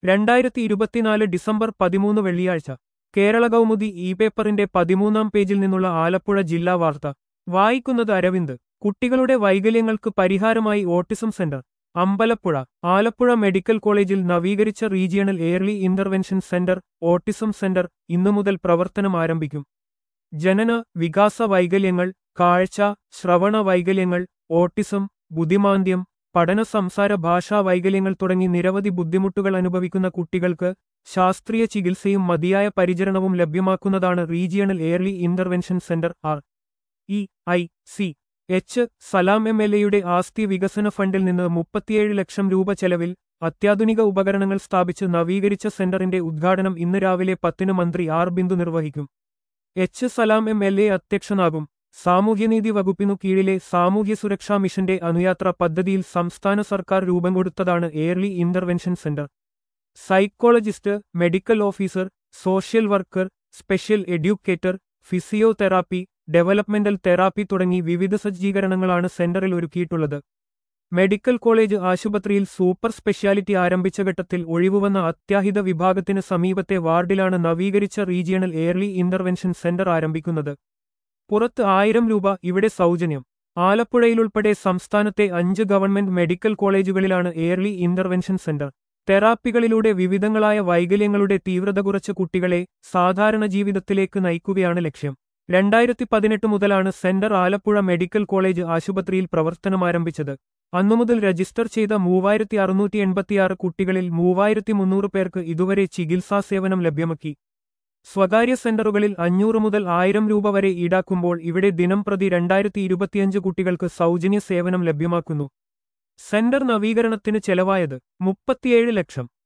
രണ്ടായിരത്തി ഇരുപത്തിനാല് ഡിസംബർ പതിമൂന്ന് വെള്ളിയാഴ്ച കേരള കൗമുദി ഇ പേപ്പറിന്റെ പതിമൂന്നാം പേജിൽ നിന്നുള്ള ആലപ്പുഴ ജില്ലാ വാർത്ത വായിക്കുന്നത് അരവിന്ദ് കുട്ടികളുടെ വൈകല്യങ്ങൾക്ക് പരിഹാരമായി autism centre Ambalappuzha Alappuzha medical കോളേജിൽ നവീകരിച്ച regional early intervention centre autism centre ഇന്നു മുതൽ പ്രവർത്തനം ആരംഭിക്കും ജനന വികാസ വൈകല്യങ്ങൾ കാഴ്ച ശ്രവണ വൈകല്യങ്ങൾ ഓട്ടിസം ബുദ്ധിമാന്ദ്യം പഠന സംസാര ഭാഷാ വൈകല്യങ്ങൾ തുടങ്ങി നിരവധി ബുദ്ധിമുട്ടുകൾ അനുഭവിക്കുന്ന കുട്ടികൾക്ക് ശാസ്ത്രീയ ചികിത്സയും മതിയായ പരിചരണവും ലഭ്യമാക്കുന്നതാണ് regional early intervention centre R E I C H Salam M L എയുടെ ആസ്തി വികസന ഫണ്ടിൽ നിന്ന് മുപ്പത്തിയേഴ് ലക്ഷം രൂപ ചെലവിൽ അത്യാധുനിക ഉപകരണങ്ങൾ സ്ഥാപിച്ച് നവീകരിച്ച സെന്ററിന്റെ ഉദ്ഘാടനം ഇന്ന് രാവിലെ പത്തിന് മന്ത്രി ആർ ബിന്ദു നിർവഹിക്കും H Salam M L A അധ്യക്ഷനാകും സാമൂഹ്യനീതി വകുപ്പിനു കീഴിലെ സാമൂഹ്യ സുരക്ഷാ മിഷന്റെ അനുയാത്ര പദ്ധതിയിൽ സംസ്ഥാന സർക്കാർ രൂപം കൊടുത്തതാണ് early intervention centre psychologist medical officer social worker special educator physiotherapy developmental therapy തുടങ്ങി വിവിധ സജ്ജീകരണങ്ങളാണ് സെന്ററിൽ ഒരുക്കിയിട്ടുള്ളത് മെഡിക്കൽ കോളേജ് ആശുപത്രിയിൽ സൂപ്പർ സ്പെഷ്യാലിറ്റി ആരംഭിച്ച ഘട്ടത്തിൽ ഒഴിവുവന്ന അത്യാഹിത വിഭാഗത്തിന് സമീപത്തെ വാർഡിലാണ് നവീകരിച്ച റീജിയണൽ എയർലി ഇന്റർവെൻഷൻ സെന്റർ ആരംഭിക്കുന്നത് പുറത്ത് ആയിരം രൂപ ഇവിടെ സൗജന്യം ആലപ്പുഴയിലുൾപ്പെടെ സംസ്ഥാനത്തെ അഞ്ച് ഗവൺമെന്റ് മെഡിക്കൽ കോളേജുകളിലാണ് എയർലി ഇന്റർവെൻഷൻ സെന്റർ തെറാപ്പികളിലൂടെ വിവിധങ്ങളായ വൈകല്യങ്ങളുടെ തീവ്രത കുറച്ച കുട്ടികളെ സാധാരണ ജീവിതത്തിലേക്ക് നയിക്കുകയാണ് ലക്ഷ്യം രണ്ടായിരത്തി പതിനെട്ട് മുതലാണ് സെന്റർ ആലപ്പുഴ മെഡിക്കൽ കോളേജ് ആശുപത്രിയിൽ പ്രവർത്തനമാരംഭിച്ചത് അന്നുമുതൽ രജിസ്റ്റർ ചെയ്ത മൂവായിരത്തി അറുന്നൂറ്റി എൺപത്തിയാറ് കുട്ടികളിൽ മൂവായിരത്തി മുന്നൂറ് പേർക്ക് ഇതുവരെ ചികിത്സാ സേവനം ലഭ്യമാക്കി സ്വകാര്യ സെന്ററുകളിൽ അഞ്ഞൂറ് മുതൽ ആയിരം രൂപ വരെ ഈടാക്കുമ്പോൾ ഇവിടെ ദിനം പ്രതി രണ്ടായിരത്തി ഇരുപത്തിയഞ്ച് കുട്ടികൾക്ക് സൗജന്യ സേവനം ലഭ്യമാക്കുന്നു സെന്റർ നവീകരണത്തിന് ചെലവായത് മുപ്പത്തിയേഴ് ലക്ഷം